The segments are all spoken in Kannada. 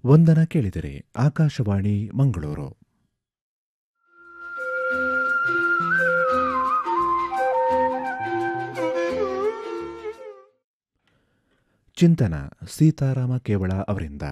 ವಂದನ ಕೇಳಿದರೆ ಆಕಾಶವಾಣಿ ಮಂಗಳೂರು ಚಿಂತನ ಸೀತಾರಾಮ ಕೇವಳ ಅವರಿಂದ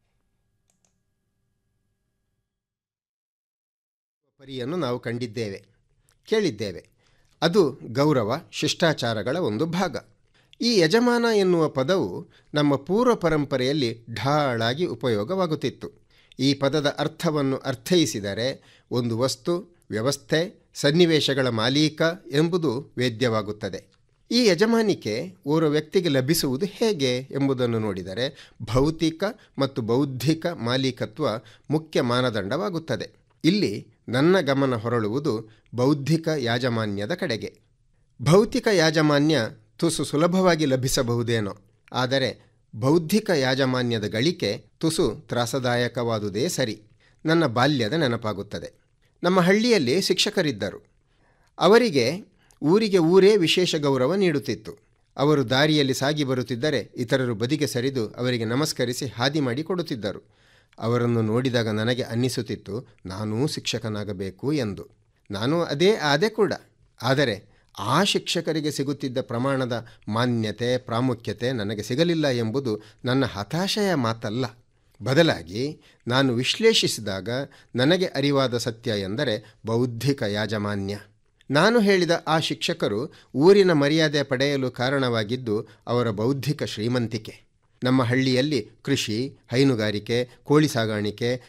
ಪರಿಯನ್ನು ನಾವು ಕಂಡಿದ್ದೇವೆ ಕೇಳಿದ್ದೇವೆ ಅದು ಗೌರವ ಶಿಷ್ಟಾಚಾರಗಳ ಒಂದು ಭಾಗ ಈ ಯಜಮಾನ ಎನ್ನುವ ಪದವು ನಮ್ಮ ಪೂರ್ವ ಪರಂಪರೆಯಲ್ಲಿ ಢಾಳಾಗಿ ಉಪಯೋಗವಾಗುತ್ತಿತ್ತು ಈ ಪದದ ಅರ್ಥವನ್ನು ಅರ್ಥೈಸಿದರೆ ಒಂದು ವಸ್ತು ವ್ಯವಸ್ಥೆ ಸನ್ನಿವೇಶಗಳ ಮಾಲೀಕ ಎಂಬುದು ವೇದ್ಯವಾಗುತ್ತದೆ ಈ ಯಜಮಾನಿಕೆ ಓರ್ವ ವ್ಯಕ್ತಿಗೆ ಲಭಿಸುವುದು ಹೇಗೆ ಎಂಬುದನ್ನು ನೋಡಿದರೆ ಭೌತಿಕ ಮತ್ತು ಬೌದ್ಧಿಕ ಮಾಲೀಕತ್ವ ಮುಖ್ಯ ಮಾನದಂಡವಾಗುತ್ತದೆ ಇಲ್ಲಿ ನನ್ನ ಗಮನ ಹೊರಳುವುದು ಬೌದ್ಧಿಕ ಯಾಜಮಾನ್ಯದ ಕಡೆಗೆ ಭೌತಿಕ ಯಾಜಮಾನ್ಯ ತುಸು ಸುಲಭವಾಗಿ ಲಭಿಸಬಹುದೇನೋ ಆದರೆ ಬೌದ್ಧಿಕ ಯಾಜಮಾನ್ಯದ ಗಳಿಕೆ ತುಸು ತ್ರಾಸದಾಯಕವಾದುದೇ ಸರಿ ನನ್ನ ಬಾಲ್ಯದ ನೆನಪಾಗುತ್ತದೆ ನಮ್ಮ ಹಳ್ಳಿಯಲ್ಲಿ ಶಿಕ್ಷಕರಿದ್ದರು ಅವರಿಗೆ ಊರಿಗೆ ಊರೇ ವಿಶೇಷ ಗೌರವ ನೀಡುತ್ತಿತ್ತು ಅವರು ದಾರಿಯಲ್ಲಿ ಸಾಗಿ ಬರುತ್ತಿದ್ದರೆ ಇತರರು ಬದಿಗೆ ಸರಿದು ಅವರಿಗೆ ನಮಸ್ಕರಿಸಿ ಹಾದಿ ಮಾಡಿ ಕೊಡುತ್ತಿದ್ದರು ಅವರನ್ನು ನೋಡಿದಾಗ ನನಗೆ ಅನ್ನಿಸುತ್ತಿತ್ತು ನಾನೂ ಶಿಕ್ಷಕನಾಗಬೇಕು ಎಂದು ನಾನು ಅದೇ ಆದೆ ಕೂಡ ಆದರೆ ಆ ಶಿಕ್ಷಕರಿಗೆ ಸಿಗುತ್ತಿದ್ದ ಪ್ರಮಾಣದ ಮಾನ್ಯತೆ ಪ್ರಾಮುಖ್ಯತೆ ನನಗೆ ಸಿಗಲಿಲ್ಲ ಎಂಬುದು ನನ್ನ ಹತಾಶೆಯ ಮಾತಲ್ಲ ಬದಲಾಗಿ ನಾನು ವಿಶ್ಲೇಷಿಸಿದಾಗ ನನಗೆ ಅರಿವಾದ ಸತ್ಯ ಎಂದರೆ ಬೌದ್ಧಿಕ ಯಾಜಮಾನ್ಯ ನಾನು ಹೇಳಿದ ಆ ಶಿಕ್ಷಕರು ಊರಿನ ಮರ್ಯಾದೆ ಪಡೆಯಲು ಕಾರಣವಾಗಿದ್ದು ಅವರ ಬೌದ್ಧಿಕ ಶ್ರೀಮಂತಿಕೆ ನಮ್ಮ ಹಳ್ಳಿಯಲ್ಲಿ ಕೃಷಿ ಹೈನುಗಾರಿಕೆ ಕೋಳಿ ಸಾಗಾಣಿಕೆ